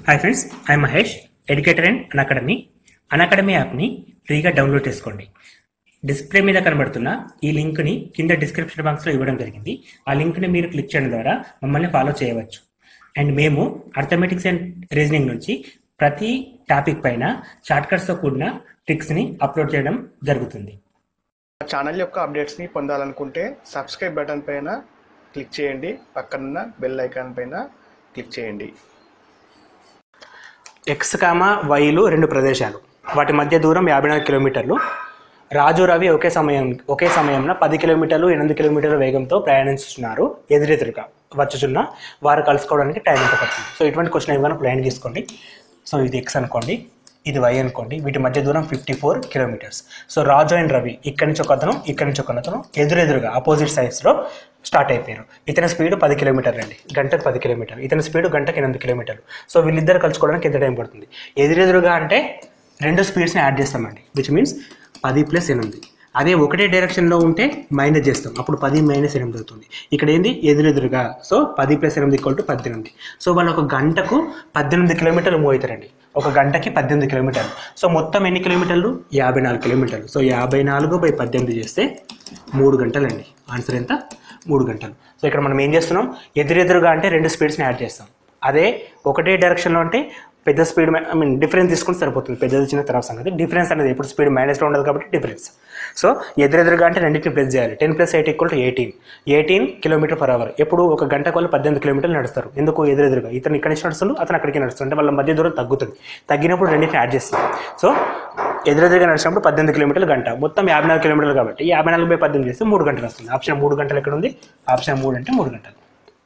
hi friends I Mahesh educator and academy academy యాప్ని ఫ్రీగా download చేసుకోండి డిస్ప్లే మీద కనబడుతున్న ఈ లింక్ని కింద డిస్క్రిప్షన్ బాక్స్లో ఇవ్వడం జరిగింది ఆ లింక్ని మీరు క్లిక్ చేయడం ద్వారా మమ్మల్ని ఫాలో చేయవచ్చు అండ్ మేము అర్థమెటిక్స్ అండ్ రీజనింగ్ నుంచి ప్రతి టాపిక్ పైన షార్ట్కట్స్తో కూడిన ట్రిక్స్ని అప్లోడ్ చేయడం జరుగుతుంది మా ఛానల్ యొక్క అప్డేట్స్ని పొందాలనుకుంటే సబ్స్క్రైబ్ బటన్ పైన క్లిక్ చేయండి పక్కనున్న బెల్ ఐకాన్ పైన క్లిక్ చేయండి ఎక్స్ కామ వైలు రెండు ప్రదేశాలు వాటి మధ్య దూరం యాభై నాలుగు కిలోమీటర్లు రాజు రవి ఒకే సమయం ఒకే సమయంలో పది కిలోమీటర్లు ఎనిమిది కిలోమీటర్ల వేగంతో ప్రయాణిస్తున్నారు ఎదురెదురుగా వచ్చుచున్న వారు కలుసుకోవడానికి టైం ఎంత పడుతుంది సో ఇటువంటి క్వశ్చన్ ఏమైనా ప్లాన్ తీసుకోండి సో ఇది ఎక్స్ అనుకోండి ఇది వై అనుకోండి వీటి మధ్య దూరం fifty four kilometres so Raju and Ravi ఇక్కడి నుంచి ఒక అతను ఇక్కడి నుంచి ఒక అతను ఎదురెదురుగా ఆపోజిట్ సైడ్స్లో స్టార్ట్ అయిపోయారు ఇతని స్పీడ్ పది కిలోమీటర్లు అండి గంటకు పది కిలోమీటర్లు ఇతని స్పీడ్ గంటకు ఎనిమిది కిలోమీటర్లు సో వీళ్ళిద్దరు కలుసుకోవడానికి ఎంత టైం పడుతుంది ఎదురెదురుగా అంటే రెండు స్పీడ్స్ని యాడ్ చేస్తామండి విచ్ మీన్స్ పది ప్లస్ ఎనిమిది అదే ఒకటే డైరెక్షన్లో ఉంటే మైనస్ చేస్తాం అప్పుడు పది మైనస్ ఎనిమిది అవుతుంది ఇక్కడ ఏంది ఎదురెదురుగా సో పది ప్లస్ ఎనిమిది ఈక్వల్ టు పద్దెనిమిది సో వాళ్ళు ఒక గంటకు పద్దెనిమిది కిలోమీటర్లు మూవ్ అవుతారండి ఒక గంటకి పద్దెనిమిది కిలోమీటర్లు సో మొత్తం ఎన్ని కిలోమీటర్లు యాభై నాలుగు కిలోమీటర్లు సో యాభై నాలుగు బై పద్దెనిమిది చేస్తే మూడు గంటలండి ఆన్సర్ ఎంత మూడు గంటలు సో ఇక్కడ మనం ఏం చేస్తున్నాం ఎదురెదురుగా అంటే రెండు స్పీడ్స్ని యాడ్ చేస్తాం అదే ఒకటే డైరెక్షన్లో అంటే పెద్ద స్పీడ్ ఐ మీన్ డిఫరెన్స్ తీసుకుంటే సరిపోతుంది పెద్దది చిన్న తర్వాత సంగతి డిఫరెన్స్ అనేది ఇప్పుడు స్పీడ్ మైనస్లో ఉండదు కాబట్టి డిఫరెన్స్ సో ఎదురెదురుగా అంటే రెండింటిని ప్లస్ చేయాలి ten plus eight equal to eighteen eighteen kilometre per hour ఎప్పుడు ఒక గంటకు వాళ్ళు పద్దెనిమిది కిలోమీటర్లు నడుస్తారు ఎందుకు ఎదురెదురుగా ఇతను ఇక్కడి నుంచి నడుస్తుంది అతను అక్కడికి నడుస్తుంది అంటే వాళ్ళ మధ్య దూరం తగ్గుతుంది తగ్గినప్పుడు రెండింటిని యాడ్ చేస్తాం సో ఎదురెదురుగా నడిచినప్పుడు పద్దెనిమిది కిలోమీటర్లు గంట మొత్తం యాభై నాలుగు కిలోమీటర్లు కాబట్టి యాభై నాలుగు బై పద్దెనిమిది చేస్తే మూడు గంటలు వస్తుంది ఆప్షన్ మూడు గంటలు ఎక్కడ ఉంది ఆప్షన్ మూడు అంటే మూడు గంటలు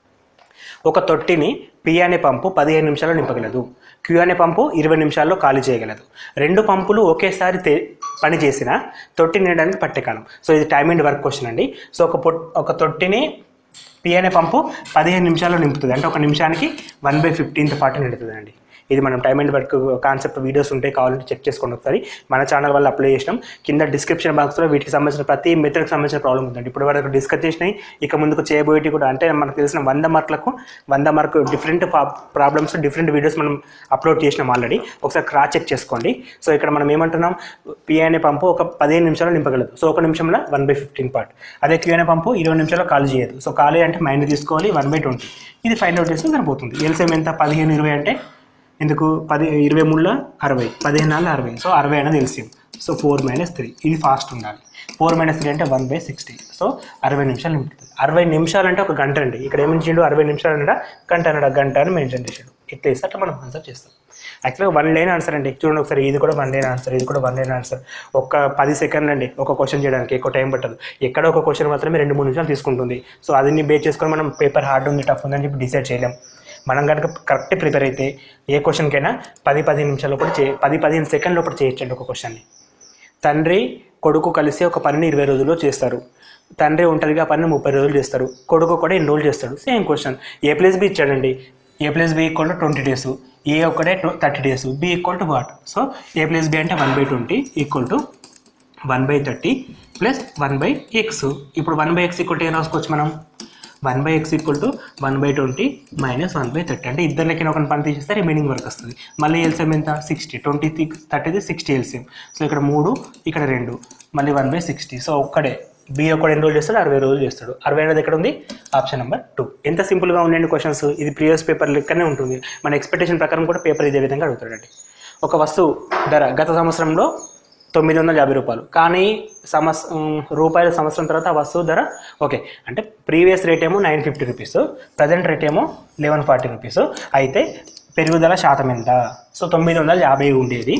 ఒక తొట్టిని పి అనే పంపు పదిహేను నిమిషాల్లో నింపగలదు క్యూ అనే పంపు ఇరవై నిమిషాల్లో ఖాళీ చేయగలదు రెండు పంపులు ఒకేసారి తే పని చేసిన తొట్టి నిండడానికి పట్టే కాలం సో ఇది టైమ్ అండ్ వర్క్ క్వశ్చన్ అండి సో ఒక పొట్ ఒక తొట్టిని పి అనే పంపు పదిహేను నిమిషాల్లో నింపుతుంది అంటే ఒక నిమిషానికి వన్ బై ఫిఫ్టీన్త్ పాటు నిండుతుంది అండి ఇది మనం time and work concept videos ఉంటాయి కావాలంటే చెక్ చేసుకోండి ఒకసారి మన ఛానల్ వల్ల అప్లై చేసినాం కింద డిస్క్రిప్షన్ బాక్స్లో వీటికి సంబంధించిన ప్రతి మెథడ్కి సంబంధించిన ప్రాబ్లం ఉందండి ఇప్పుడు వరకు డిస్కస్ చేసినాయి ఇక ముందుకు చేయబోయేటి కూడా అంటే మనకు తెలిసిన వంద మార్కులకు వంద mark different problems different videos మనం అప్లోడ్ చేసినాం ఆల్రెడీ ఒకసారి క్రాస్ చెక్ చేసుకోండి సో ఇక్కడ మనం ఏమంటున్నాం పి అనే పంపు ఒక పదిహేను నిమిషాలు నింపగలదు సో ఒక నిమిషంలో వన్ బై ఫిఫ్టీన్ పార్ట్ అదే క్యూ అనే పంపు ఇరవై నిమిషాల్లో ఖాళీ చేయదు సో ఖాళీ అంటే మైండ్ తీసుకోవాలి వన్ బై ట్వంటీ ఇది ఫైండ్ అవుట్ చేస్తే సరిపోతుంది ఎల్సిఎం ఎంత పదిహేను ఇరవై అంటే ఎందుకు పది ఇరవై మూడులో అరవై పదిహేను నాలుగు అరవై సో అరవై అనేది LCM so four minus three ఇది ఫాస్ట్ ఉండాలి ఫోర్ మైనస్ త్రీ అంటే వన్ బై సిక్స్టీ సో అరవై నిమిషాలు నింపుతుంది అరవై నిమిషాలు అంటే ఒక గంట అండి ఇక్కడ ఏమి ఇచ్చిండు అరవై నిమిషాలు అన్నాడా గంట అన్నాడా గంట అని మెన్షన్ చేసాడు ఇట్లా ఇస్తే అట్లా మనం ఆన్సర్ చేస్తాం యాక్చువల్గా వన్ లైన్ ఆన్సర్ అండి చూడండి ఒకసారి ఇది కూడా వన్ లైన్ ఆన్సర్ ఇది కూడా వన్ లైన్ ఆన్సర్ ఒక పది సెకండ్లు అండి ఒక క్వశ్చన్ చేయడానికి ఎక్కువ టైం పట్టదు ఎక్కడ ఒక క్వశ్చన్ మాత్రమే రెండు మూడు నిమిషాలు తీసుకుంటుంది సో అదిని బేస్ చేసుకొని మనం పేపర్ హార్డ్ ఉంది టఫ్ ఉందని చెప్పి డిసైడ్ చేయలేం మనం కనుక కరెక్ట్ ప్రిపేర్ అయితే ఏ క్వశ్చన్కైనా పది పదిహేను నిమిషాల లోపల చే పది పదిహేను సెకండ్ లోపల చేయొచ్చండి ఒక క్వశ్చన్ని తండ్రి కొడుకు కలిసి ఒక పనిని ఇరవై రోజుల్లో చేస్తారు తండ్రి ఒంటరిగా ఆ పనిని ముప్పై రోజులు చేస్తారు కొడుకు కూడా ఎన్ని రోజులు చేస్తాడు same question A plus B ఇచ్చాడండి A plus B equal to twenty days A ఒకటే thirty days B equal to what so A plus B అంటే one by twenty equal to one by thirty plus one by x ఇప్పుడు one by x equal to ఏం రాసుకోవచ్చు మనం one by x equal to one by twenty minus one by thirty అంటే ఇద్దరు లెక్కన ఒక పని తీసేస్తే రిమైనింగ్ వర్క్ వస్తుంది మళ్ళీ ఎల్సిఎం ఎంత సిక్స్టీ ట్వంటీ థర్టీది సిక్స్టీ ఎల్సిఎం సో ఇక్కడ మూడు ఇక్కడ రెండు మళ్ళీ వన్ బై సిక్స్టీ సో ఒక్కడే బి ఒక్కడు ఎన్ని రోజులు చేస్తాడు అరవై రోజులు చేస్తాడు అరవై అనేది ఎక్కడ ఉంది ఆప్షన్ నెంబర్ టూ ఎంత సింపుల్గా ఉండండి క్వశ్చన్స్ ఇది ప్రీవియస్ పేపర్ లెక్కనే ఉంటుంది మన ఎక్స్పెక్టేషన్ ప్రకారం కూడా పేపర్ ఇదే విధంగా అడుగుతాడండి ఒక వస్తువు ధర గత సంవత్సరంలో తొమ్మిది వందల యాభై రూపాయలు కానీ సంవత్స రూపాయల సంవత్సరం తర్వాత ఆ వస్తువు ధర ఓకే అంటే ప్రీవియస్ రేట్ ఏమో nine fifty rupees present rate ఏమో లెవెన్ ఫార్టీ రూపీస్ అయితే పెరుగుదల శాతం ఎంత సో తొమ్మిది వందల యాభై ఉండేది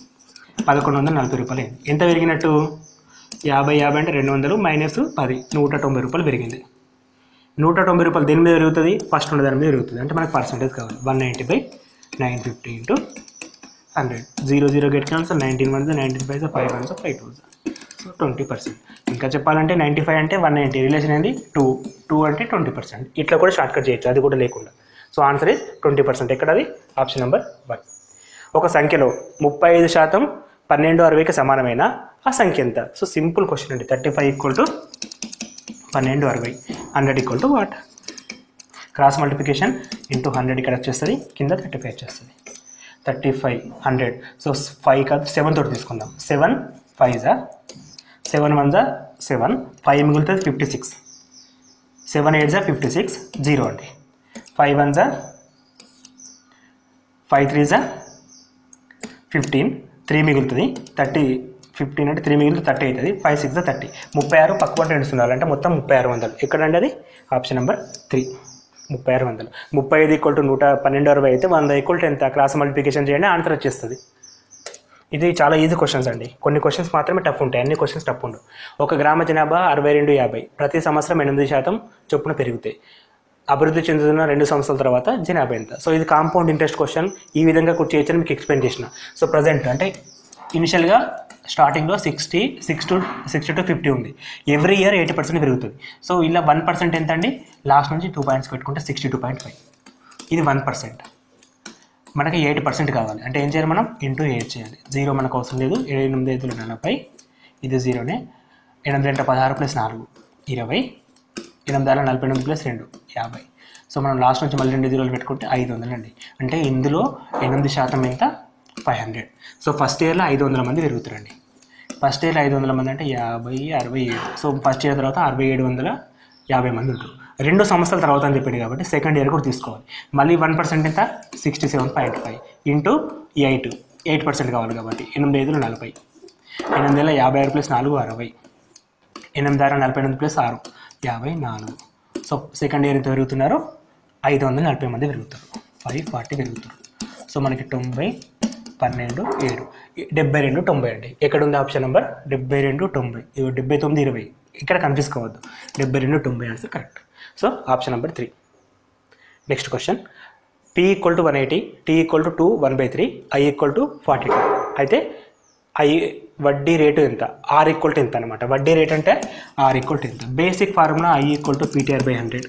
పదకొండు వందల నలభై రూపాయలు అయింది ఎంత పెరిగినట్టు యాభై యాభై అంటే రెండు వందలు మైనస్ పది నూట తొంభై రూపాయలు పెరిగింది నూట తొంభై రూపాయలు దేని మీద పెరుగుతుంది ఫస్ట్ ఉన్న దాని మీద పెరుగుతుంది అంటే మనకు పర్సంటేజ్ కావాలి one ninety by nine fifty into hundred zero zero get cancel nineteen one nineteen five five one five two so twenty percent ఇంకా చెప్పాలంటే నైంటీ ఫైవ్ అంటే వన్ నైంటీ రిలేషన్ ఏంది టూ టూ అంటే ట్వంటీ పర్సెంట్ ఇట్లా కూడా short cut చేయొచ్చు అది కూడా లేకుండా so answer is twenty percent ఎక్కడ అది ఆప్షన్ నెంబర్ వన్ ఒక సంఖ్యలో ముప్పై ఐదు శాతం పన్నెండు అరవైకి సమానమైన ఆ సంఖ్య ఎంత సో సింపుల్ క్వశ్చన్ అండి థర్టీ ఫైవ్ ఈక్వల్ టు పన్నెండు అరవై hundred equal to what cross multiplication into hundred ఇక్కడ వచ్చేస్తుంది కింద థర్టీ ఫైవ్ వచ్చేస్తుంది thirty five hundred so five కాదు సెవెన్ తోటి తీసుకుందాం సెవెన్ ఫైవ్ జా సెవెన్ వన్ జా సెవెన్ ఫైవ్ మిగులుతుంది ఫిఫ్టీ సిక్స్ సెవెన్ ఎయిట్ జా ఫిఫ్టీ సిక్స్ జీరో అండి ఫైవ్ వన్ జా ఫైవ్ త్రీ జా ఫిఫ్టీన్ త్రీ మిగులుతుంది థర్టీ ఫిఫ్టీన్ అంటే త్రీ మిగిలితే థర్టీ అవుతుంది ఫైవ్ సిక్స్ థర్టీ ముప్పై ఆరు పక్క పంట రెండు సున్నాలు అంటే మొత్తం ముప్పై ఆరు వందలు ఎక్కడండి అది ఆప్షన్ నెంబర్ త్రీ ముప్పై ఆరు వందలు ముప్పై ఐదు ఈక్వల్ టు నూట పన్నెండు అరవై అయితే వంద ఈక్వల్ టు ఎంత క్రాస్ మల్టిప్లికేషన్ చేయండి ఆన్సర్ వచ్చేస్తుంది ఇది చాలా ఈజీ క్వశ్చన్స్ అండి కొన్ని క్వశ్చన్స్ మాత్రమే టఫ్ ఉంటాయి అన్ని క్వశ్చన్స్ టఫ్ ఉండవు ఒక గ్రామ జనాభా అరవై రెండు యాభై ప్రతి సంవత్సరం ఎనిమిది శాతం చొప్పున పెరుగుతాయి అభివృద్ధి చెందుతున్న రెండు సంవత్సరాల తర్వాత జనాభా ఎంత సో ఇది కాంపౌండ్ ఇంట్రెస్ట్ క్వశ్చన్ ఈ విధంగా కూడా చేయొచ్చని మీకు ఎక్స్ప్లెయిన్ చేసిన సో ప్రజెంట్ అంటే ఇనిషియల్గా స్టార్టింగ్లో sixty six to sixty two fifty ఉంది ఎవ్రీ ఇయర్ ఎయిటీ పర్సెంట్ పెరుగుతుంది సో ఇలా వన్ పర్సెంట్ ఎంత అండి లాస్ట్ నుంచి టూ పాయింట్స్ పెట్టుకుంటే సిక్స్టీ టూ పాయింట్ ఫైవ్ ఇది వన్ పర్సెంట్ మనకి ఎయిటీ పర్సెంట్ కావాలి అంటే ఏం చేయాలి మనం ఇంటూ ఎయిట్ చేయాలి జీరో మనకు అవసరం లేదు ఎనిమిది ఐదులు నలభై ఇది జీరోనే ఎనిమిది రెండు పదహారు ప్లస్ నాలుగు ఇరవై ఎనిమిది ఆరు నలభై ఎనిమిది ప్లస్ రెండు యాభై సో మనం లాస్ట్ నుంచి మళ్ళీ రెండు జీరోలు పెట్టుకుంటే ఐదు వందలు అండి అంటే ఇందులో ఎనిమిది శాతం ఎంత ఫైవ్ హండ్రెడ్ సో ఫస్ట్ ఇయర్లో ఐదు వందల మంది పెరుగుతారండి ఫస్ట్ ఇయర్లో ఐదు వందల మంది అంటే యాభై అరవై ఏడు సో ఫస్ట్ ఇయర్ తర్వాత అరవై ఏడు వందల యాభై మంది ఉంటారు రెండు సంవత్సరాల తర్వాత అని చెప్పింది కాబట్టి సెకండ్ ఇయర్ కూడా తీసుకోవాలి మళ్ళీ వన్ పర్సెంట్ ఎంత sixty seven point five into eight eight percent కావాలి కాబట్టి ఎనిమిది ఐదులు నలభై ఎనిమిది వేల యాభై ఆరు ప్లస్ నాలుగు అరవై ఎనిమిది ఆరు నలభై ఎనిమిది ప్లస్ ఆరు యాభై నాలుగు సో సెకండ్ ఇయర్ ఎంత పెరుగుతున్నారు ఐదు వందల నలభై మంది పెరుగుతారు ఫైవ్ ఫార్టీ పెరుగుతారు సో మనకి తొంభై పన్నెండు ఏడు డెబ్బై రెండు తొంభై అండి ఎక్కడ ఉంది ఆప్షన్ నెంబర్ డెబ్బై రెండు తొంభై ఇవి డెబ్బై తొమ్మిది ఇరవై ఇక్కడ కన్ఫ్యూజ్ కావద్దు డెబ్బై రెండు తొంభై answer correct so option number three next question P equal to one eighty T equal to two one by three I equal to forty two అయితే ఐ వడ్డీ రేటు ఎంత ఆర్ ఈక్వల్ టు ఎంత అనమాట వడ్డీ రేట్ అంటే R equal to ఎంత basic formula I equal to PTR by hundred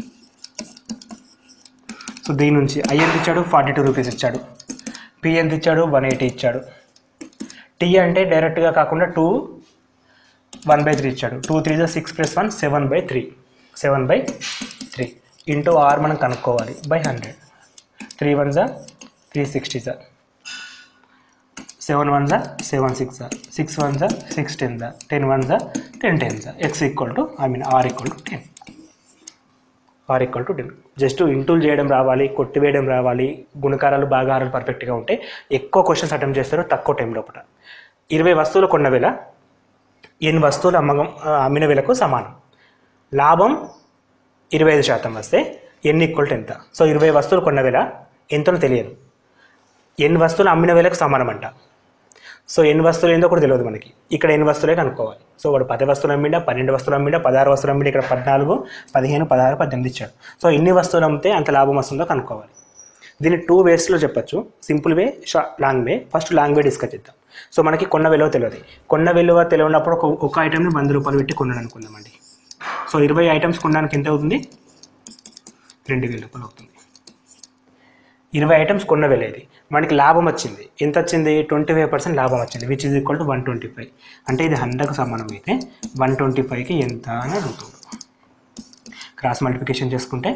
so దీని నుంచి ఐ ఎంత ఇచ్చాడు ఫార్టీ టూ రూపీస్ ఇచ్చాడు పి ఎంత ఇచ్చాడు వన్ ఎయిటీ ఇచ్చాడు టీ అంటే డైరెక్ట్గా కాకుండా టూ వన్ బై త్రీ ఇచ్చాడు టూ త్రీ జా six plus one seven by three seven by three into R మనం కనుక్కోవాలి బై హండ్రెడ్ త్రీ వన్ జా త్రీ సిక్స్టీ జా సెవెన్ వన్ జా సెవెన్ సిక్స్ జా సిక్స్ వన్ జా సిక్స్ టెన్ జా టెన్ వన్ జా టెన్ టెన్ జా X equal to I mean R equal to ten R equal to ten just ఇంటూలు చేయడం రావాలి కొట్టివేయడం రావాలి గుణకారాలు భాగాహారాలు పర్ఫెక్ట్గా ఉంటే ఎక్కువ క్వశ్చన్స్ అటెంప్ట్ చేస్తారు తక్కువ టైం లోపల ఇరవై వస్తువులు కొన్న వేళ ఎన్ని వస్తువులు అమ్మకం ఆ, అమ్మిన వేలకు సమానం లాభం ఇరవై ఐదు శాతం వస్తే ఎన్ని ఈక్వల్ టు ఎంత సో ఇరవై వస్తువులు కొన్న వేళ ఎంతనో తెలియదు ఎన్ని వస్తువులు అమ్మిన వేలకు సమానం అంట సో ఎన్ని వస్తువులు ఏందో కూడా తెలియదు మనకి ఇక్కడ ఎన్ని వస్తువులే కనుక్కోవాలి సో వాడు పది వస్తువులు అమ్మిండా పన్నెండు వస్తువులు అమ్మిండా పదహారు వస్తువులు అమ్మిండా ఇక్కడ పద్నాలుగు పదిహేను పదహారు పద్దెనిమిది ఇచ్చాడు సో ఎన్ని వస్తువులు అమ్మితే అంత లాభం వస్తుందో కనుక్కోవాలి దీన్ని టూ వేస్లో చెప్పొచ్చు సింపుల్ వే షా long way first long way discuss చేద్దాం సో మనకి కొన్న విలువ తెలియదు కొన్న విలువ తెలియనప్పుడు ఒక ఒక ఐటమ్ని వంద రూపాయలు పెట్టి కొన్నాను అనుకుందామండి సో ఇరవై ఐటమ్స్ కొనడానికి ఎంత అవుతుంది రెండు వేల రూపాయలు అవుతుంది ఇరవై ఐటమ్స్ కొన్న వేల ఇది మనకి లాభం వచ్చింది ఎంత వచ్చింది ట్వంటీ ఫైవ్ పర్సెంట్ లాభం వచ్చింది which is equal to one twenty five అంటే ఇది హండ్రెడ్కి సమానం అయితే వన్ ట్వంటీ ఫైవ్కి ఎంత అని అడుగుతుంది క్రాస్ మల్టిప్లికేషన్ చేసుకుంటే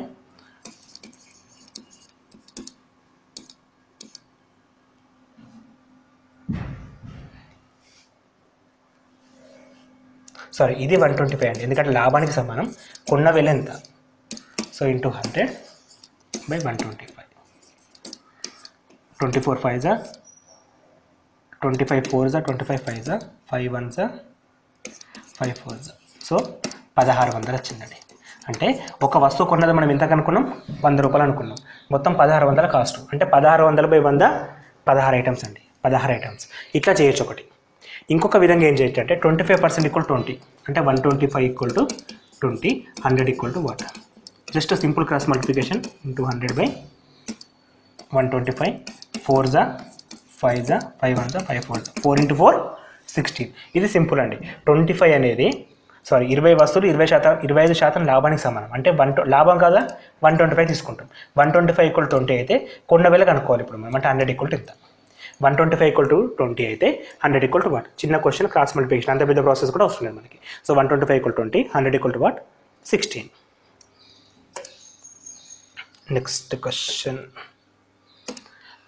సారీ ఇది వన్ ట్వంటీ ఫైవ్ అండి ఎందుకంటే లాభానికి సమానం కొన్న వేల ఎంత so into hundred by one twenty five twenty four five జా ట్వంటీ ఫైవ్ ఫోర్ జా ట్వంటీ ఫైవ్ ఫైవ్ జా ఫైవ్ వన్ జా ఫైవ్ ఫోర్ జా సో పదహారు వందలు వచ్చిందండి అంటే ఒక వస్తువు కొన్నది మనం ఎంత కనుక్కున్నాం వంద రూపాయలు అనుకున్నాం మొత్తం పదహారు వందల కాస్ట్ అంటే పదహారు వందల బై వంద పదహారు ఐటమ్స్ అండి పదహారు ఐటమ్స్ ఇట్లా చేయొచ్చు ఒకటి ఇంకొక విధంగా ఏం చేయొచ్చు అంటే twenty five percent equal twenty అంటే one twenty five equal to twenty hundred equal to what just simple cross multiplication into hundred by one twenty five four జా ఫైవ్ జా ఫైవ్ వన్ జా ఫైవ్ ఫోర్ జా four into four sixteen ఇది simple అండి twenty five అనేది sorry ఇరవై వస్తువులు ఇరవై శాతం ఇరవై ఐదు శాతం లాభానికి సమానం అంటే వన్ లాభం కాదా వన్ ట్వంటీ ఫైవ్ తీసుకుంటాం one twenty five equal twenty అయితే కొన్న వేల కనుక్కోవాలి ఇప్పుడు మనం అంటే హండ్రెడ్ ఈక్వల్ టు ఎంత one twenty five equal to twenty అయితే హండ్రెడ్ ఈక్వల్ టు వాట్ చిన్న క్వశ్చన్ క్రాస్ మల్టిప్లికేషన్ అంత పెద్ద ప్రాసెస్ కూడా వస్తుంది మనకి so one twenty five equal twenty hundred equal to what sixteen next question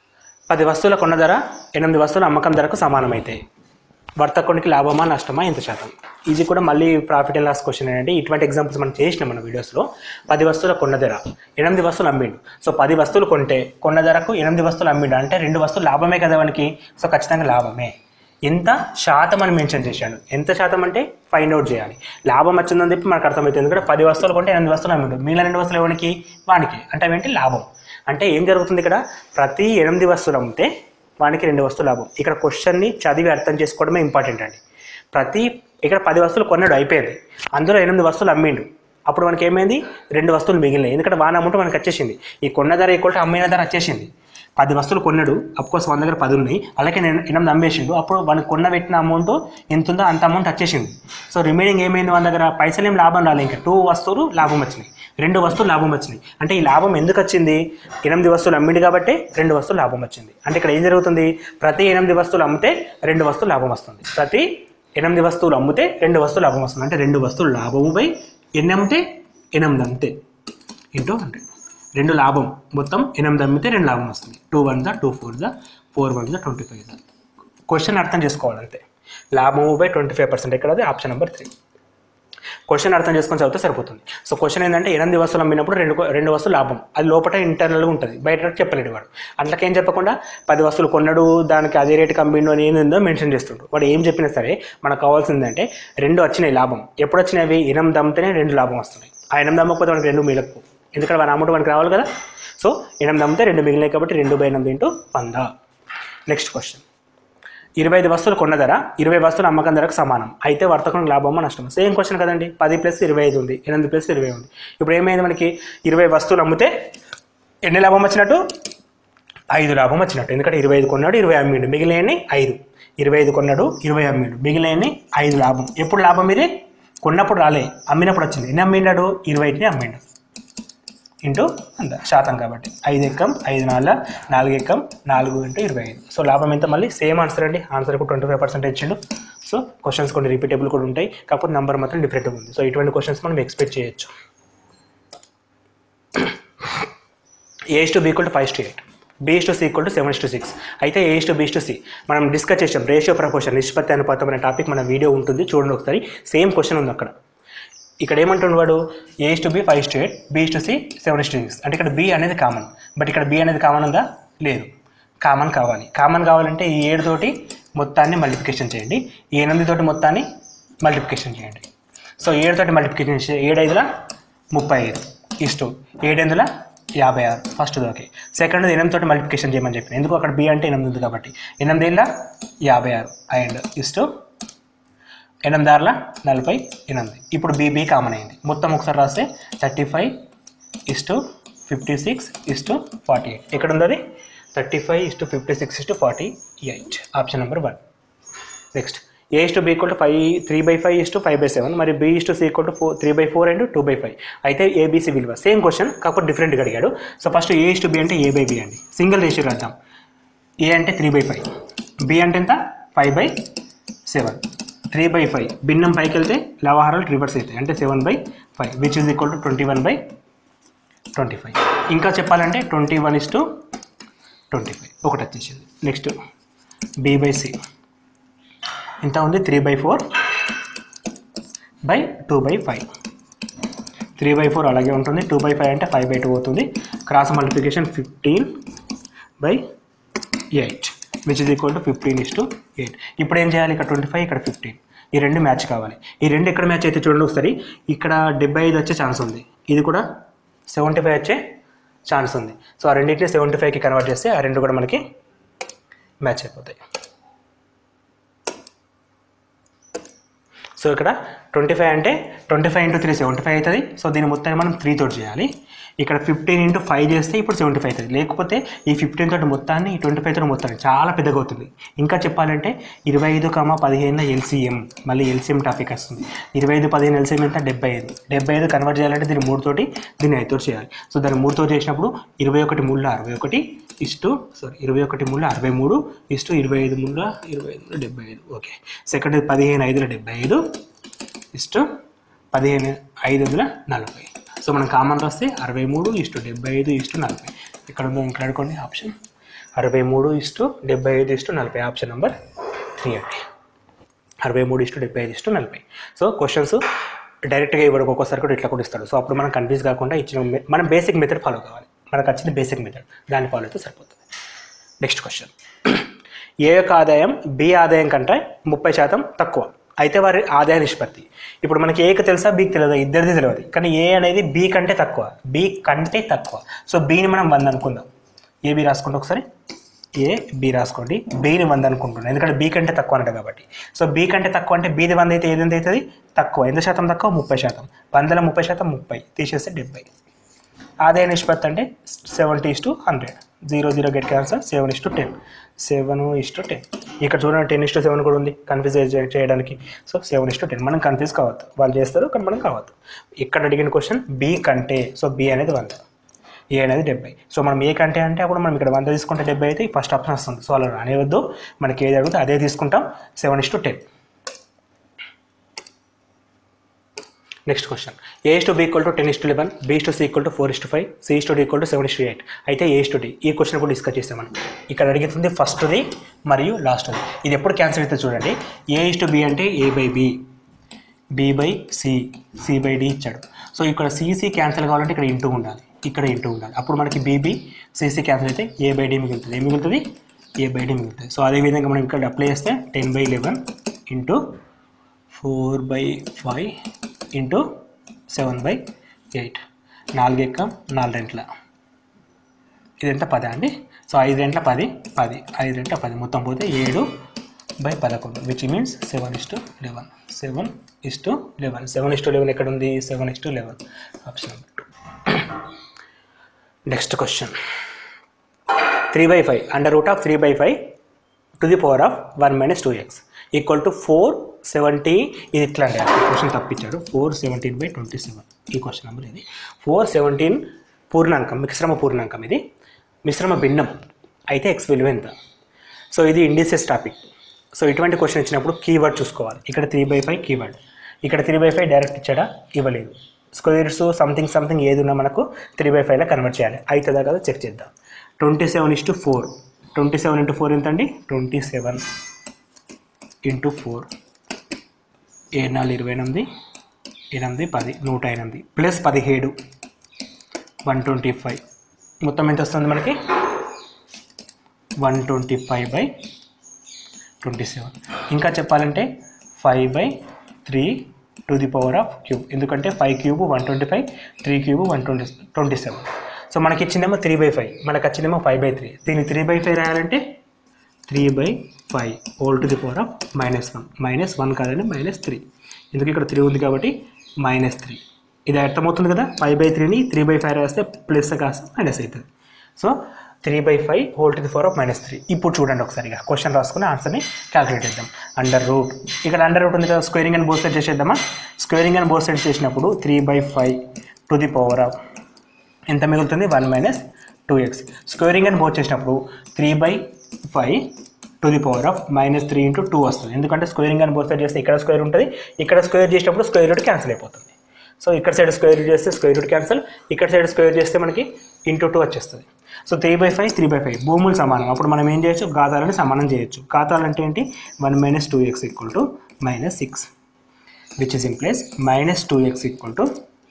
పది వస్తువుల కొన్న ధర ఎనిమిది వస్తువుల అమ్మకం ధరకు సమానమైతాయి వర్తకునికి లాభమా నష్టమా ఎంత శాతం ఇది కూడా మళ్ళీ ప్రాఫిట్ అండ్ లాస్ క్వశ్చన్ ఏంటంటే ఇటువంటి ఎగ్జాంపుల్స్ మనం చేసినాం మన వీడియోస్లో పది వస్తువుల కొన్న ధర ఎనిమిది వస్తువులు అమ్మిండు సో పది వస్తువులు కొంటే కొన్న ధరకు ఎనిమిది వస్తువులు అమ్మిండు అంటే రెండు వస్తువులు లాభమే కదా వానికి సో ఖచ్చితంగా లాభమే ఎంత శాతం అని మెన్షన్ చేశాడు ఎంత శాతం అంటే ఫైండ్ అవుట్ చేయాలి లాభం వచ్చిందని చెప్పి మనకు అర్థమవుతుంది ఎందుకంటే పది వస్తువులు కొంటే ఎనిమిది వస్తువులు అమ్మిండు మిగిలిన రెండు వస్తువులు ఎవరికి వానికి అంటే అవేంటి లాభం అంటే ఏం జరుగుతుంది ఇక్కడ ప్రతి ఎనిమిది వస్తువులు అమ్మితే వానికి రెండు వస్తువులు లాభం ఇక్కడ క్వశ్చన్ని చదివి అర్థం చేసుకోవడమే ఇంపార్టెంట్ అండి ప్రతి ఇక్కడ పది వస్తువులు కొన్నాడు అయిపోయింది అందులో ఎనిమిది వస్తువులు అమ్మిండు అప్పుడు మనకి ఏమైంది రెండు వస్తువులు మిగిలినాయి ఎందుకంటే వాన అమౌంట్ మనకి వచ్చేసింది ఈ కొన్న ధర ఈక్వల్ టు అమ్మిన ధర వచ్చేసింది పది వస్తువులు కొన్నాడు అఫ్కోర్స్ మన దగ్గర పది ఉన్నాయి అలాగే నేను ఎనిమిది అమ్మేసిండు అప్పుడు వానికి కొన్న పెట్టిన అమౌంట్ ఎంత ఉందో అంత అమౌంట్ వచ్చేసింది సో రిమైనింగ్ ఏమైంది మన దగ్గర పైసలు ఏం లాభం రాలేదు ఇంకా టూ వస్తువులు లాభం వచ్చినాయి రెండు వస్తువులు లాభం వచ్చినాయి అంటే ఈ లాభం ఎందుకు వచ్చింది ఎనిమిది వస్తువులు అమ్మిండు కాబట్టి రెండు వస్తువులు లాభం వచ్చింది అంటే ఇక్కడ ఏం జరుగుతుంది ప్రతి ఎనిమిది వస్తువులు అమ్మితే రెండు వస్తువులు లాభం వస్తుంది ప్రతి ఎనిమిది వస్తువులు అమ్మితే రెండు వస్తువులు లాభం వస్తుంది అంటే రెండు వస్తువులు లాభము బై ఎన్ని అమ్మితే ఎనిమిది అమ్మితే ఇంటూ హండ్రెడ్ రెండు లాభం మొత్తం ఎనిమిది అమ్మితే రెండు లాభం వస్తుంది టూ వన్ ద టూ ఫోర్ ద ఫోర్ వన్ ద ట్వంటీ ఫైవ్ ద క్వశ్చన్ అర్థం చేసుకోవాలి అంతే లాభము బై ట్వంటీ ఫైవ్ పర్సెంట్ ఇక్కడ అది ఆప్షన్ నెంబర్ త్రీ క్వశ్చన్ అర్థం చేసుకొని చదివితే సరిపోతుంది సో క్వశ్చన్ ఏంటంటే ఎనిమిది వస్తువులు అమ్మినప్పుడు రెండు రెండు వస్తువులు లాభం అది లోపల ఇంటర్నల్గా ఉంటుంది బయట చెప్పలేడు వాడు అట్లకేం చెప్పకుండా పది వస్తువులు కొన్నాడు దానికి అదే రేటు కంపెనీ అని ఏందో మెన్షన్ చేస్తుండు వాడు ఏం చెప్పినా సరే మనకు కావాల్సిందంటే రెండు వచ్చినాయి లాభం ఎప్పుడు వచ్చినవి ఎనిమిది అమ్మితేనే రెండు లాభం వస్తున్నాయి ఆ ఎనిమిది అమ్మకపోతే మనకి రెండు మిగలకు ఎందుకంటే వాడి అమౌంట్ మనకి రావాలి కదా సో ఎనిమిది అమ్మితే రెండు మిగిలినాయి కాబట్టి రెండు బై ఎనిమిది ఇంటూ వంద నెక్స్ట్ క్వశ్చన్ ఇరవై ఐదు వస్తువులు కొన్న ధర ఇరవై వస్తువుల అమ్మకం ధరకు సమానం అయితే వర్తకునికి లాభమా నష్టమా సేమ్ క్వశ్చన్ కదండి పది ప్లస్ ఇరవై ఐదు ఉంది ఎనిమిది ప్లస్ ఇరవై ఉంది ఇప్పుడు ఏమైంది మనకి ఇరవై వస్తువులు అమ్మితే ఎన్ని లాభం వచ్చినట్టు ఐదు లాభం వచ్చినట్టు ఎందుకంటే ఇరవై ఐదు కొన్నాడు ఇరవై అమ్మిండు మిగిలిన ఐదు ఇరవై ఐదు కొన్నాడు ఇరవై అమ్మిండు మిగిలిన ఐదు లాభం ఎప్పుడు లాభం ఇది కొన్నప్పుడు రాలే అమ్మినప్పుడు వచ్చింది ఎన్ని అమ్మిండాడు ఇరవై ఐదుని అమ్మిండు ఇంటూ అంత శాతం కాబట్టి ఐదు ఎక్కం ఐదు నాలుగు నాలుగు ఎక్కం నాలుగు ఇంటూ ఇరవై ఐదు సో లాభం ఎంత మళ్ళీ సేమ్ ఆన్సర్ అండి ఆన్సర్ కూడా ట్వంటీ ఫైవ్ పర్సెంట్ ఇచ్చిండు సో క్వశ్చన్స్ కొన్ని రిపీటబుల్ కూడా ఉంటాయి కాకపోతే నెంబర్ మాత్రం డిఫరెంట్గా ఉంది సో ఇటువంటి క్వశ్చన్స్ మనం ఎక్స్పెక్ట్ చేయొచ్చు A's to B equal to five to eight B's to C equal to seven to six అయితే A's to B's to C మనం డిస్కస్ చేసాం రేషియో ప్రపోర్షన్ నిష్పత్తి అనుపాతం అనే టాపిక్ మన వీడియో ఉంటుంది చూడండి ఒకసారి సేమ్ క్వశ్చన్ ఉంది అక్కడ ఇక్కడ ఏమంటుండు వాడు A's to B five to eight B's to C seven to six అంటే ఇక్కడ బి అనేది కామన్ బట్ ఇక్కడ బి అనేది కామన్ ఉందా లేదు కామన్ కావాలి కామన్ కావాలంటే ఈ ఏడు తోటి మొత్తాన్ని మల్టిప్లికేషన్ చేయండి ఈ ఎనిమిది తోటి మొత్తాన్ని మల్టిప్లికేషన్ చేయండి సో ఏడు తోటి మల్టిప్లికేషన్ చేస్తే ఏడు ఐదుల ముప్పై ఐదు ఇస్టు ఏడెందుల యాభై ఆరు ఫస్ట్ ఓకే సెకండ్ ఎనిమిది తోటి మల్టిప్లికేషన్ చేయమని చెప్పిన ఎందుకు అక్కడ బి అంటే ఎనిమిది ఉంది కాబట్టి ఎనిమిది ఏళ్ళ యాభై ఆరు అండ్ ఇస్టు ఎనిమిది ఆరుల నలభై ఎనిమిది ఇప్పుడు బీబీ కామన్ అయింది మొత్తం ఒకసారి రాస్తే thirty five is to fifty six is to forty eight ఎక్కడ ఉంది అది thirty five is to fifty six is to forty eight option number one next A is to B equal to five three by five is to five by seven మరి B is to C equal to four three by four and two by five అయితే ABC విలువ same question కాకపోతే డిఫరెంట్గా అడిగాడు so first A is to B అంటే A by B అండి single ratio రాద్దాం A అంటే త్రీ బై ఫైవ్ బి అంటే ఎంత five by seven three by five భిన్నం పైకి వెళ్తే లవహారాలు రివర్స్ అవుతాయి అంటే seven by five which is equal to twenty one by twenty five ఇంకా చెప్పాలంటే twenty one is to twenty five ఒకటి వచ్చేసింది నెక్స్ట్ బి బై సి ఎంత ఉంది three by four by two by five three by four అలాగే ఉంటుంది two by five అంటే five by two అవుతుంది cross multiplication fifteen by eight which is equal to fifteen is to eight ఇప్పుడు ఏం చేయాలి ఇక్కడ ట్వంటీ ఫైవ్ ఇక్కడ fifteen ఈ రెండు మ్యాచ్ కావాలి ఈ రెండు ఎక్కడ మ్యాచ్ అయితే చూడండి ఒకసారి ఇక్కడ డెబ్బై ఐదు వచ్చే ఛాన్స్ ఉంది ఇది కూడా సెవెంటీ ఫైవ్ వచ్చే ఛాన్స్ ఉంది సో ఆ రెండింటిని సెవెంటీ ఫైవ్కి కన్వర్ట్ చేస్తే ఆ రెండు కూడా మనకి మ్యాచ్ అయిపోతాయి సో ఇక్కడ ట్వంటీ ఫైవ్ అంటే twenty five into three seventy five అవుతుంది సో దీని మొత్తాన్ని మనం త్రీ తోటి చేయాలి ఇక్కడ ఫిఫ్టీన్ ఇంటూ ఫైవ్ చేస్తే ఇప్పుడు సెవెంటీ ఫైవ్ అవుతుంది లేకపోతే ఈ ఫిఫ్టీన్ తోటి మొత్తాన్ని ఈ ట్వంటీ ఫైవ్ తోటి మొత్తాన్ని చాలా పెద్దగా అవుతుంది ఇంకా చెప్పాలంటే ఇరవై ఐదు కామ పదిహేను ఎల్సీఎం మళ్ళీ ఎల్సీఎం టాపిక్ వస్తుంది ఇరవై ఐదు పదిహేను ఎల్సీఎం ఎంత డెబ్బై ఐదు డెబ్బై ఐదు కన్వర్ట్ చేయాలంటే దీన్ని మూడు తోటి దీన్ని ఐదు తోటి చేయాలి సో దాన్ని మూడు తోటి చేసినప్పుడు ఇరవై ఒకటి మూడు అరవై ఒకటి ఇస్టు సారీ ఇరవై ఒకటి మూడు అరవై మూడు ఇస్టు ఇరవై ఐదు మూడు ఇరవై ఐదు మూడు డెబ్బై ఐదు ఓకే సెకండ్ పదిహేను ఐదుల డెబ్బై ఐదు ఇస్టు పదిహేను ఐదు వందల నలభై సో మనం కామన్ రాస్తే అరవై మూడు ఇస్టు డెబ్బై ఐదు ఇస్టు నలభై ఇక్కడ ఉందో ఇంక్లాడుకోండి ఆప్షన్ అరవై మూడు ఇస్టు డెబ్బై ఐదు ఇస్టు నలభై ఆప్షన్ నెంబర్ త్రీ అండి అరవై మూడు ఇస్టు డెబ్బై ఐదు ఇస్టు నలభై సో క్వశ్చన్స్ డైరెక్ట్గా ఇవ్వడం ఒక్కొక్కసారి కూడా ఇట్లా కూడా ఇస్తాడు సో అప్పుడు మనం కన్ఫ్యూజ్ కాకుండా ఇచ్చిన మె- మనం బేసిక్ మెథడ్ ఫాలో కావాలి మనకు వచ్చింది బేసిక్ మెథడ్ దాన్ని ఫాలో అయితే సరిపోతుంది నెక్స్ట్ క్వశ్చన్ ఏ యొక్క ఆదాయం బి ఆదాయం కంటే ముప్పై శాతం తక్కువ అయితే వారి ఆదాయ నిష్పత్తి ఇప్పుడు మనకి ఏకి తెలుసా బీకి తెలియదు ఇద్దరిది తెలియదు కానీ ఏ అనేది బి కంటే తక్కువ బి కంటే తక్కువ సో బీని మనం వంద అనుకుందాం ఏ బి రాసుకోండి ఒకసారి ఏ బి రాసుకోండి బీని వంద అనుకుంటున్నాను ఎందుకంటే బి కంటే తక్కువ అంట కాబట్టి సో బి కంటే తక్కువ అంటే బీది వంద అయితే ఏది ఎంత అవుతుంది తక్కువ ఎంత శాతం తక్కువ ముప్పై శాతం వందల ముప్పై శాతం ముప్పై తీసేస్తే డెబ్బై ఆదాయ నిష్పత్తి అంటే seventy is to hundred zero zero get cancel seven is to ten seven is to ten ఇక్కడ చూడండి టెన్ ఇస్ టు సెవెన్ కూడా ఉంది కన్ఫ్యూజ్ చేయడానికి so seven is to ten మనం కన్ఫ్యూజ్ కావద్దు వాళ్ళు చేస్తారు కానీ మనం కావద్దు ఇక్కడ అడిగిన క్వశ్చన్ బి కంటే సో బి అనేది వంద ఏ అనేది డెబ్బై సో మనం ఏ కంటే అంటే అప్పుడు మనం ఇక్కడ వంద తీసుకుంటే డెబ్బై అయితే ఫస్ట్ ఆప్షన్ వస్తుంది సో అలా రానివద్దు మనకి ఏది అడిగితే అదే తీసుకుంటాం seven is to ten next question A is to B equal to ten is to eleven B is to C equal to four is to five C is to D equal to seven is to eight అయితే A is to D ఈ question కూడా discuss చేస్తాం మనం ఇక్కడ అడుగుతుంది ఫస్ట్ది మరియు లాస్ట్ది ఇది ఎప్పుడు క్యాన్సిల్ అయితే చూడండి ఏ ఇస్ టు బి అంటే A by B B by C C by D ఇచ్చాడు సో ఇక్కడ సిసి క్యాన్సిల్ కావాలంటే ఇక్కడ ఇంటూ ఉండాలి ఇక్కడ ఇంటూ ఉండాలి అప్పుడు మనకి బీబీ సిసి క్యాన్సిల్ అయితే ఏ బై డి మిగులుతుంది ఏ మిగులుతుంది ఏ బై డి మిగులుతుంది సో అదేవిధంగా మనం ఇక్కడ అప్లై చేస్తే ten by eleven into four by five into seven by eight నాలుగు ఎక్క నాలుగు రెంట్ల ఇదంత పది అండి సో ఐదు రెంట్ల పది పది ఐదు రెంట్ల పది మొత్తం పోతే ఏడు బై పదకొండు which means seven is to eleven seven is to eleven seven is to eleven ఎక్కడ ఉంది seven is to eleven option number two next question three by five under root of three by five to the power of one minus two X equal to four seventy ఇది ఇట్లా అండి question తప్పించాడు four seventeen by twenty seven ఈ question number ఇది four seventeen పూర్ణాంకం మిశ్రమ పూర్ణాంకం ఇది మిశ్రమ భిన్నం అయితే ఎక్స్ విలువ ఎంత సో ఇది ఇండిసెస్ టాపిక్ సో ఇటువంటి క్వశ్చన్ ఇచ్చినప్పుడు కీవర్డ్ చూసుకోవాలి ఇక్కడ త్రీ బై ఫైవ్ కీవర్డ్ ఇక్కడ త్రీ బై ఫైవ్ డైరెక్ట్ ఇచ్చాడా ఇవ్వలేదు స్క్వేర్స్ సంథింగ్ సంథింగ్ ఏది ఉన్నా మనకు త్రీ బై ఫైవ్లో కన్వర్ట్ చేయాలి అవుతుందా కదా చెక్ చేద్దాం twenty seven is to four twenty seven into four ఎంత అండి ట్వంటీ సెవెన్ ఇంటూ ఫోర్ ఏ నాలుగు ఇరవై ఎనిమిది ఎనిమిది పది నూట ఎనిమిది ప్లస్ పదిహేడు వన్ ట్వంటీ ఫైవ్ మొత్తం ఎంత వస్తుంది మనకి one twenty five by twenty seven ఇంకా చెప్పాలంటే five by three to the power of cube ఎందుకంటే five cube one twenty five three cube one twenty twenty seven so మనకి ఇచ్చిందేమో త్రీ బై ఫైవ్ మనకు వచ్చిందేమో ఫైవ్ బై త్రీ దీన్ని three by five రాయాలంటే three by five whole to the power of minus one minus one కాదండి minus three ఎందుకు ఇక్కడ three ఉంది కాబట్టి మైనస్ త్రీ ఇది అర్థమవుతుంది కదా ఫైవ్ బై త్రీని త్రీ బై ఫైవ్ రాస్తే ప్లస్ కాస్త మైనస్ అవుతుంది so three by five whole to the power of minus three ఇప్పుడు చూడండి ఒకసారిగా క్వశ్చన్ రాసుకుని ఆన్సర్ని క్యాలిక్యులేట్ చేద్దాం అండర్ రూట్ ఇక్కడ అండర్ రూట్ ఉంది కదా స్క్వేరింగ్ అండ్ బోర్ సెట్ చేసేద్దామా స్క్వేరింగ్ అండ్ బోర్ సెట్ చేసినప్పుడు three by five to the power of ఎంత మిగులుతుంది one minus two X squaring and both చేసినప్పుడు three by five to the power of minus three into two వస్తుంది ఎందుకంటే squaring and bore side చేస్తే ఇక్కడ square ఉంటుంది ఇక్కడ స్క్వేర్ చేసినప్పుడు స్క్వేర్ రూట్ క్యాన్సిల్ అయిపోతుంది సో ఇక్కడ సైడ్ స్క్వేర్ రూట్ చేస్తే స్క్వేర్ రూట్ క్యాన్సిల్ ఇక్కడ సైడ్ స్క్వేర్ చేస్తే మనకి ఇంటూ టూ వచ్చేస్తుంది so three by five three by five భూములు సమానం అప్పుడు మనం ఏం చేయొచ్చు ఘాతాలని సమానం చేయొచ్చు ఘాతాలు అంటే ఏంటి one minus two X equal to minus six which is in place minus two X equal to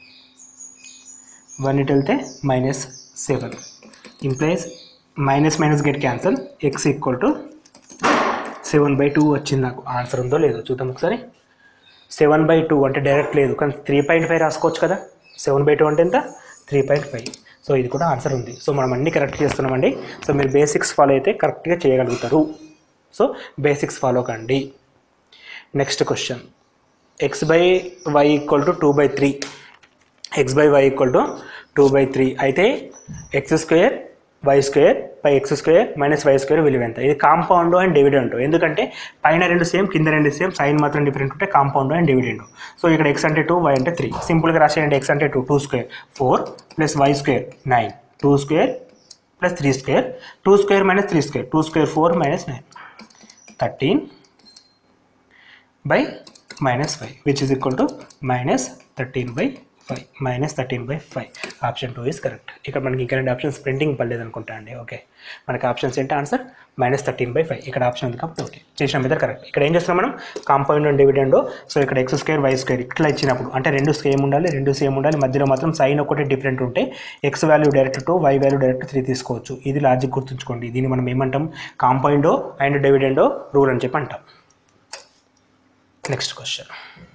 one ఇటు వెళ్తే minus seven implies minus minus get cancel x equal to seven by two వచ్చింది నాకు answer ఉందో లేదో చూద్దాం ఒకసారి seven by two అంటే direct లేదు కానీ త్రీ పాయింట్ ఫైవ్ రాసుకోవచ్చు కదా సెవెన్ బై టూ అంటే ఎంత త్రీ పాయింట్ ఫైవ్ సో ఇది కూడా ఆన్సర్ ఉంది సో మనం అన్ని కరెక్ట్ చేస్తున్నామండి సో మీరు బేసిక్స్ ఫాలో అయితే కరెక్ట్గా చేయగలుగుతారు సో బేసిక్స్ ఫాలో కండి next question x by y equal to two by three x by y equal to two by three అయితే x square y square by x square minus y square విలువ ఎంత ఇది compound and dividend ఎందుకంటే పైన రెండు same కింద రెండు same sign మాత్రం డిఫరెంట్ ఉంటే కాంపౌండ్ అండ్ డివిడెంట్ సో ఇక్కడ ఎక్స్ అంటే టూ వై అంటే త్రీ సింపుల్గా రాసేయండి ఎక్స్ అంటే two two square four plus y square nine two square plus three square two square minus three square two square four minus nine thirteen by minus five which is equal to minus thirteen by five minus thirteen by five option two is correct ఇక్కడ మనకి ఇంకా రెండు options printing పడలేదు అనుకుంటా అండి okay మనకి options ఏంటి answer minus thirteen by five ఇక్కడ ఆప్షన్ ఉంది కాబట్టి ఓకే చేసిన మీద కరెక్ట్ ఇక్కడ ఏం చేస్తున్నాం మనం కాంపౌండ్ అండ్ డివిడెండ్ సో ఇక్కడ ఎక్స్ స్క్వేర్ వై స్క్వేర్ ఇట్లా ఇచ్చినప్పుడు అంటే రెండు సేమ్ ఉండాలి రెండు సేమ్ ఉండాలి మధ్యలో మాత్రం సైన్ ఒకటి డిఫరెంట్ ఉంటే x value direct two y value direct three తీసుకోవచ్చు ఇది లాజిక్ గుర్తుంచుకోండి దీన్ని మనం ఏమంటాం కాంపౌండో అండ్ డివిడెండో రూల్ అని చెప్పి అంటాం నెక్స్ట్ క్వశ్చన్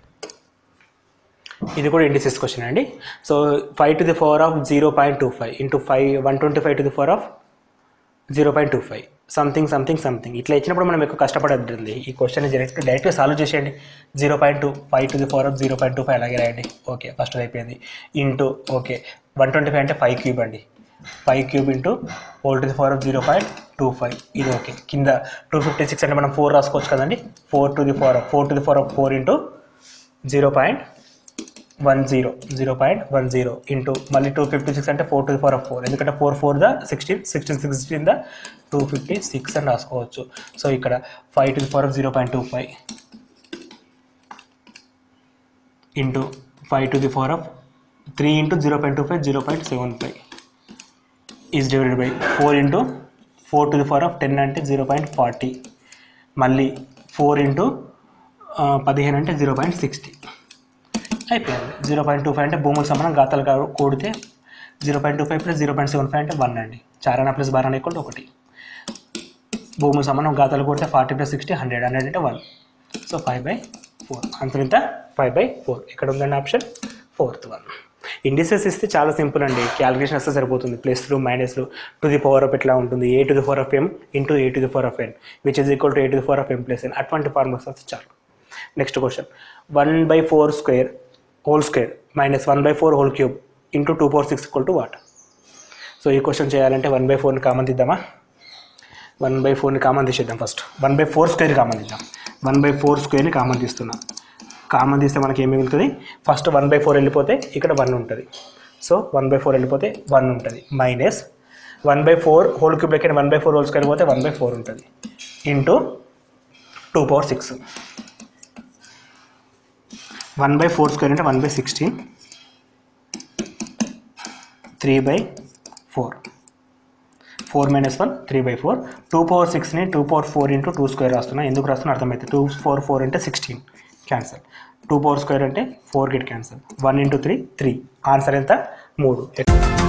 ఇది కూడా ఇండిసిస్ క్వశ్చన్ అండి so five to the power of zero point two five into five one twenty five to the power of zero point two five something something something ఇట్లా ఇచ్చినప్పుడు మనం ఎక్కువ కష్టపడద్దండి ఈ క్వశ్చన్ డైరెక్ట్ డైరెక్ట్గా సాల్వ్ చేసేయండి zero point two five to the power of zero point two five అలాగే రాయండి ఓకే ఫస్ట్ అయిపోయింది into okay one twenty five అంటే ఫైవ్ క్యూబ్ అండి five cube into whole to the power of zero point two five ఇది okay కింద two fifty six అంటే మనం four రాసుకోవచ్చు కదండి four to the power of four to the power of four into zero point one zero zero point one zero into మళ్ళీ two fifty six అంటే four to the power of four ఎందుకంటే four four the sixteen sixteen sixteen the two fifty six అని రాసుకోవచ్చు so ఇక్కడ five to the power of zero point two five into five to the power of three into zero point two five zero point seven five is divided by four into four to the power of ten అంటే zero point forty మళ్ళీ four into పదిహేను అంటే zero point sixty అయిపోయింది zero point two five అంటే భూములు సమానం గాతాలు కా- కూడితే zero point two five plus zero point seven five అంటే వన్ అండి చారానా ప్లస్ బారానా ఈక్వల్ టు ఒకటి భూములు సమానం గాతాలు కూడితే forty plus sixty hundred hundred అంటే one so five by four answer ఎంత ఫైవ్ బై ఫోర్ ఇక్కడ ఉందండి ఆప్షన్ ఫోర్త్ వన్ ఇండిసెస్ ఇస్తే చాలా సింపుల్ అండి క్యాలిక్యులేషన్ వస్తే సరిపోతుంది ప్లస్లు మైనస్లు టు ది పవర్ ఆఫ్ ఎట్లా ఉంటుంది a to the power of m into a to the power of n which is equal to a to the power of m plus n అటువంటి formulas వస్తే చాలు next question one by four square whole square minus one by four whole cube into two four six equal to what so ఈ question చేయాలంటే one by ఫోర్ని common తీద్దామా one by ఫోర్ని common తీసేద్దాం first one by four square common తీద్దాం one by four స్క్వేర్ని common తీస్తున్నాం common తీస్తే మనకి ఏమి మిగులుతుంది ఫస్ట్ వన్ బై ఫోర్ వెళ్ళిపోతే ఇక్కడ వన్ ఉంటుంది సో వన్ బై ఫోర్ వెళ్ళిపోతే వన్ ఉంటుంది minus one by four whole cube లెక్క one by four whole square పోతే వన్ బై ఫోర్ ఉంటుంది into two power six one by four square అంటే one by sixteen three by four four minus one three by four two power సిక్స్ని two power four into two square రాస్తున్నా ఎందుకు రాస్తున్నా అర్థమవుతుంది two four four అంటే sixteen cancel two power square అంటే four get cancel one into three three answer ఎంత మూడు